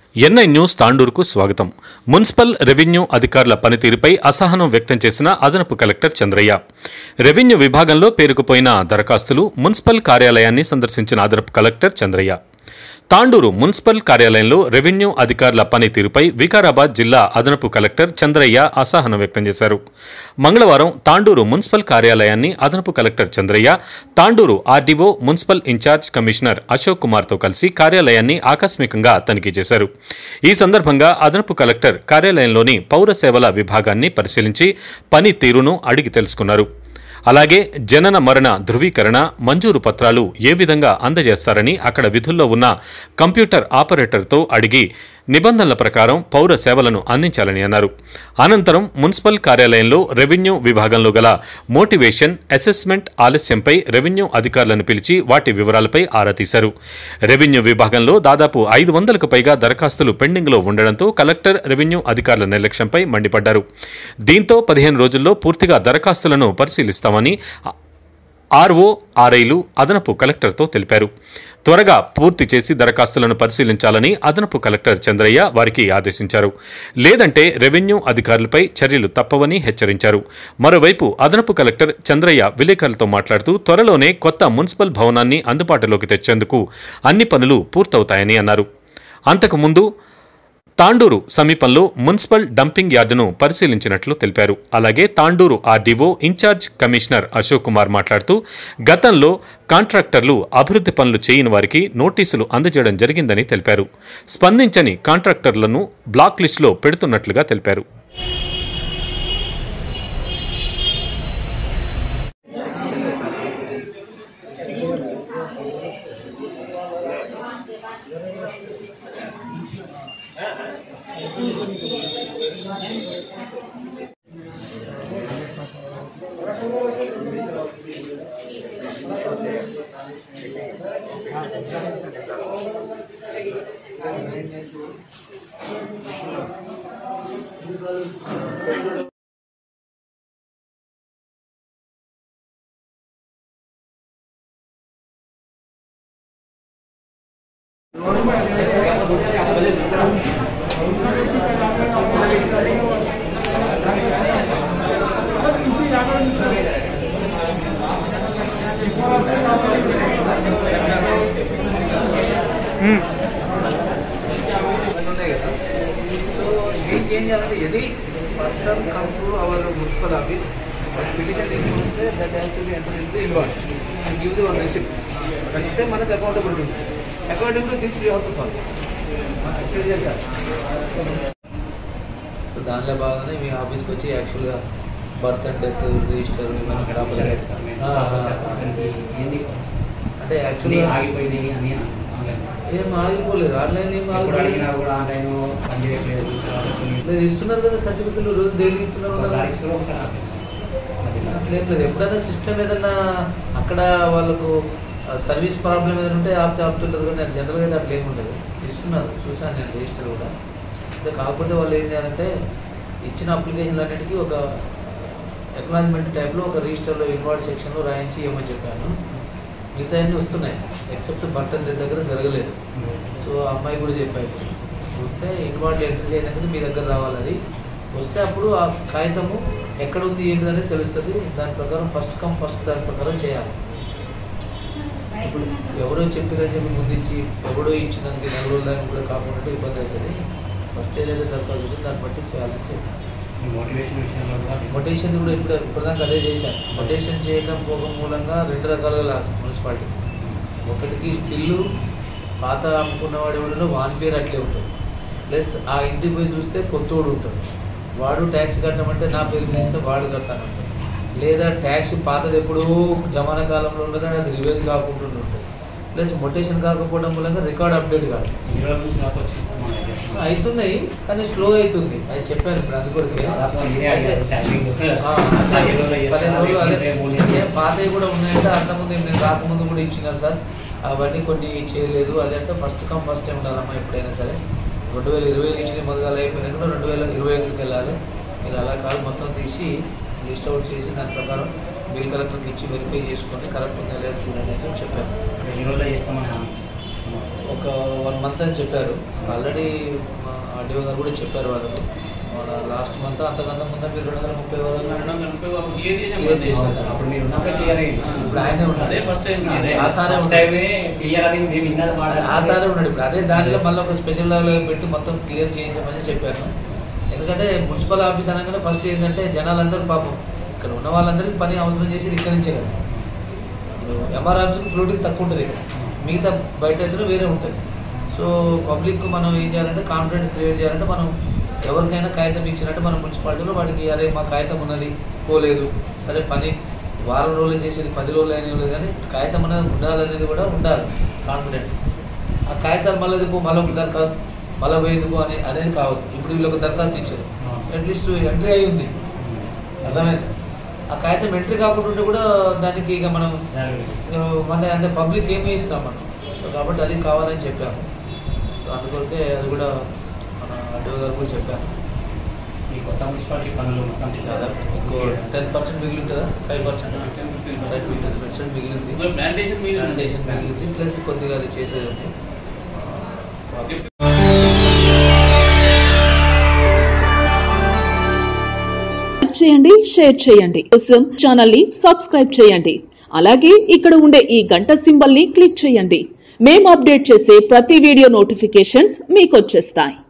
NI news తాండూరుకు స్వాగతం municipal revenue అధికారుల పనితీరుపై అసహనం వ్యక్తం చేసిన అదనపు కలెక్టర్ చంద్రయ్య రెవెన్యూ విభాగంలో పేరుకుపోయిన దరఖాస్తులు మున్సిపల్ కార్యాలయాన్ని సందర్శించిన అదనపు కలెక్టర్ చంద్రయ్య తాండూరు మున్సిపల్ కార్యాలయంలో రెవెన్యూ అధికారుల పనితీరుపై వికారాబాద్ జిల్లా అదనపు కలెక్టర్ చంద్రయ్య అసహనం వ్యక్తం చేశారు మంగళవారం తాండూరు మున్సిపల్ కార్యాలయాన్ని అదనపు collector Chandraiah Tandur RDO municipal in charge commissioner Ashok కుమార్తో కలిసి కార్యాలయాన్ని ఆకస్మికంగా తనిఖీ చేశారు ఈ సందర్భంగా అదనపు కలెక్టర్ కార్యాలయంలోని పౌర సేవల విభాగాన్ని పరిశీలించి పనితీరును అడిగి తెలుసుకున్నారు అలాగే జనన మరణ ధృవీకరణ మంజూరు పత్రాలు ఏ విధంగా అందజేస్తారని అక్కడ విధుల్లో ఉన్న కంప్యూటర్ ఆపరేటర్తో అడిగి నిబంధనల ప్రకారం పౌర సేవలను అందించాలని అన్నారు అనంతరం మున్సిపల్ కార్యాలయంలో రెవెన్యూ విభాగంలో గల మోటివేషన్ అసెస్మెంట్ ఆలస్యంపై రెవెన్యూ అధికారులను పిలిచి వాటి వివరాలపై ఆరా తీశారు రెవెన్యూ విభాగంలో దాదాపు ఐదు వందలకు పైగా దరఖాస్తులు పెండింగ్లో ఉండడంతో కలెక్టర్ రెవెన్యూ అధికారుల నిర్లక్ష్యంపై మండిపడ్డారు దీంతో పదిహేను రోజుల్లో పూర్తిగా దరఖాస్తులను పరిశీలిస్తామని ఆర్ఓ ఆర్ఐలు అదనపు కలెక్టర్తో తెలిపారు త్వరగా పూర్తి చేసి దరఖాస్తులను పరిశీలించాలని అదనపు కలెక్టర్ చంద్రయ్య వారికి ఆదేశించారు లేదంటే రెవెన్యూ అధికారులపై చర్యలు తప్పవని హెచ్చరించారు మరోవైపు అదనపు కలెక్టర్ చంద్రయ్య విలేకరులతో మాట్లాడుతూ త్వరలోనే కొత్త మున్సిపల్ భవనాన్ని అందుబాటులోకి తెచ్చేందుకు అన్ని పనులు పూర్తవుతాయని అన్నారు అంతకుముందు తాండూరు సమీపంలో మున్సిపల్ డంపింగ్ యార్డును పరిశీలించినట్లు తెలిపారు అలాగే Tandur RDO in charge commissioner Ashok Kumar మాట్లాడుతూ గతంలో కాంట్రాక్టర్లు అభివృద్ధి పనులు చేయని వారికి నోటీసులు అందజేయడం జరిగిందని తెలిపారు స్పందించని కాంట్రాక్టర్లను బ్లాక్ లిస్టులో పెడుతున్నట్లుగా తెలిపారు ఉన్నాయి కదా సో దీనికి ఏం చేయాలంటే any person come to our municipal office petition తీసుకుంటే that has to be enter in the involve and give the one receipt రసిప్టే మనకు అకౌంటబిలిటీ ఉంటుంది accountability this you have to follow actual చేస్తారు సో దానిలో భాగంగానే మీ ఆఫీస్కి వచ్చి యాక్చువల్గా బర్త్ అండ్ డెత్ రిజిస్టర్ అంటే యాక్చువల్గా ఆగిపోయినాయి అని ఏం ఆగిపోలేదు ఆన్లైన్ ఏం ఎప్పుడు అడిగినా ఆగిపోలేదు కూడా ఆన్లైన్ పనిచేయట్లేదు లేదు, ఇస్తున్నారు కదా సర్టిఫికెట్లు రోజు డైలీ ఇస్తున్నారు కదా ఒకసారి ఇస్తారు ఒకసారి ఆపేస్తారు అది నా- అట్లేం లేదు ఎప్పుడైనా సిస్టమ్ ఏదైనా అక్కడ వాళ్ళకు సర్వీస్ ప్రాబ్లం ఏదైనా ఉంటే ఆప్ ఆపుతుంటారు కానీ నేను జనరల్గా అయితే అట్లా ఏమి ఉండదు ఇస్తున్నారు చూసాను నేను రిజిస్టర్ కూడా అయితే కాకపోతే వాళ్ళు ఏం చేయాలంటే ఇచ్చిన అప్లికేషన్లు అన్నిటికీ ఒక ఎక్నాలజ్మెంట్ టైప్లో ఒక రిజిస్టర్లో ఇన్వాయిడ్ సెక్షన్లో రాయించి ఇవ్వమని చెప్పాను మిగతా అన్నీ వస్తున్నాయి ఎక్సెప్ట్ బట్టన్ దగ్గర జరగలేదు సో ఆ అమ్మాయి కూడా చెప్పారు చూస్తే ఇన్వాయిడ్ ఎంటర్ చేయడానికి మీ దగ్గర రావాలి అది వస్తే అప్పుడు ఆ కాగితము ఎక్కడ ఉంది ఏంటి అనేది తెలుస్తుంది దాని ప్రకారం ఫస్ట్ కమ్ ఫస్ట్ దాని ప్రకారం చేయాలి ఇప్పుడు ఎవరో చెప్పిరని చెప్పి ముందించి ఎవడో ఇచ్చినందుకు నెల రోజుల దానికి కూడా కాకుండా ఇబ్బంది అవుతుంది ఫస్ట్ ఏదైతే దరఖాస్తు ఉందో దాన్ని బట్టి చేయాలని చెప్పాను ఈ మోటివేషన్ విషయంలో కూడా కొటేషన్ కూడా ఇప్పుడు ఇప్పటిదాకా అదే చేశాను కొటేషన్ చేయడం పోక మూలంగా రెండు రకాలుగా లాస్ మున్సిపాలిటీ ఒకటికి స్టిల్ పాత అమ్ముకున్నవాడు ఎవడో వాన్ పేరు అట్లే ఉంటుంది ప్లస్ ఆ ఇంటికి పోయి చూస్తే కొత్తోడు ఉంటాడు వాడు ట్యాక్స్ కట్టమంటే నా పేరు చేస్తే వాడు కట్టాను అంటాడు లేదా ట్యాక్స్ పాతది ఎప్పుడో జమానా కాలంలో ఉండదు అది రివైజ్ కాకుండా ఉంటుంది ప్లస్ మొటేషన్ కాకపోవడం మూలంగా రికార్డ్ అప్డేట్ కాదు ఈ రోజు నుంచి నాకు వచ్చింది మన దగ్గర. అవుతున్నాయి కానీ స్లో అవుతుంది అది చెప్పాను ఇప్పుడు అందుకొరకే దాదాపు మీరే అడిగారు, టైమింగ్. ఆ, పదిహేను రోజులు పదిహేను చేస్తారా, రోజులు అదే. రేపు మూడు ఏ నెలలు పాతవి కూడా ఉన్నాయంటే అంతకుముందు ఏం నేను రాకముందు కూడా ఇచ్చినాను సార్ అవన్నీ కొన్ని చేయలేదు అదంటే ఫస్ట్ కమ్ ఫస్ట్ టైం ఉండాలమ్మా ఎప్పుడైనా సరే రెండు వేల ఇరవై నుంచి మొదలు అయిపోయినా కూడా రెండు వేల ఇరవై ఒకటికి వెళ్ళాలి మీరు అలా కాదు మొత్తం తీసి లిస్ట్ అవుట్ చేసి దాని ప్రకారం బిల్ కలెక్టర్కి ఇచ్చి వెరిఫై చేసుకొని కరెక్ట్ ఉందా లేదా చూడండి అని చెప్పి చెప్పాను ఈ రోజులో చేస్తామని హామీ ఒక ఒక వన్ మంత్ అని చెప్పారు ఆల్రెడీ మా ఆర్డీఓ గారు కూడా చెప్పారు వాళ్ళు మన లాస్ట్ మంత్ అంతకన్నా ముందు మీరు రెండు వందల ముప్పై వరకు Clear చేశారు సార్. అప్పుడు మీరు ఉన్నప్పుడు క్లియర్ అయింది ఇప్పుడు ఆయనే ఉన్నాడు. అదే ఫస్ట్ టైం అదే ఆ సారే ఫస్ట్ ఉంటాడు. టైమే క్లియర్ అని మేము విన్నది వాడాలి. ఆ సారే ఉన్నాడు ఇప్పుడు అదే దానిలో మళ్ళీ ఒక స్పెషల్ లెవెల్ పెట్టి మొత్తం క్లియర్ చేయించమని చెప్పాను ఎందుకంటే మున్సిపల్ ఆఫీస్ అనగానే ఫస్ట్ ఏంటంటే జనాలందరూ పాపం ఇక్కడ ఉన్న వాళ్ళందరికీ పని అవసరం చేసి ఇక్కడి నుంచే కదా ఎంఆర్ ఆఫీస్కి ఫ్లూటింగ్ తక్కువ ఉంటుంది ఇక్కడ మిగతా బయట అయితే వేరే ఉంటుంది సో పబ్లిక్ మనం ఏం చేయాలంటే కాన్ఫిడెన్స్ క్రియేట్ చేయాలంటే మనం ఎవరికైనా కాగితం ఇచ్చినట్టు మన మున్సిపాలిటీలో వాడికి అరే మా కాగితం ఉన్నది పోలేదు సరే పని వారం రోజులు చేసేది పది రోజులు అయినా లేదు కానీ కాగితం అనేది ఉండాలనేది కూడా ఉండాలి కాన్ఫిడెన్స్ ఆ కాగితాలు మళ్ళీ ఎందుకు మళ్ళీ ఒక దరఖాస్తు మళ్ళీ పోయేందుకు అని అనేది కావద్దు ఇప్పుడు వీళ్ళు ఒక దరఖాస్తు ఇచ్చారు అట్లీస్ట్ ఎంట్రీ అయి ఉంది అర్థమైంది ఆ కాగితం ఎంట్రీ కాకుండా ఉంటే కూడా దానికి ఇక మనం అంటే అంటే పబ్లిక్ ఏమి ఇస్తాం మనం సో కాబట్టి అది కావాలని చెప్పాము సో అందుకొరకే అది కూడా మన అడ్డో గారు కూడా చెప్పాను ఈ కొత్త మున్సిపాలిటీ పనులు మొత్తం దాదాపు ఇంకో టెన్ పర్సెంట్ మిగిలి ఉంటుందా ఫైవ్ పర్సెంట్ టెన్ పర్సెంట్ మిగిలింది ప్లాంటేషన్ మీద ప్లాంటేషన్ మిగిలింది ప్లస్ కొద్దిగా అది చేసేది ఉంది లైక్ చేయండి షేర్ చేయండి కోసం ఛానల్ ని సబ్స్క్రైబ్ చేయండి అలాగే ఇక్కడ ఉండే ఈ గంట సింబల్ ని క్లిక్ చేయండి మేము అప్డేట్ చేసే ప్రతి వీడియో నోటిఫికేషన్స్ మీకు వచ్చేస్తాయి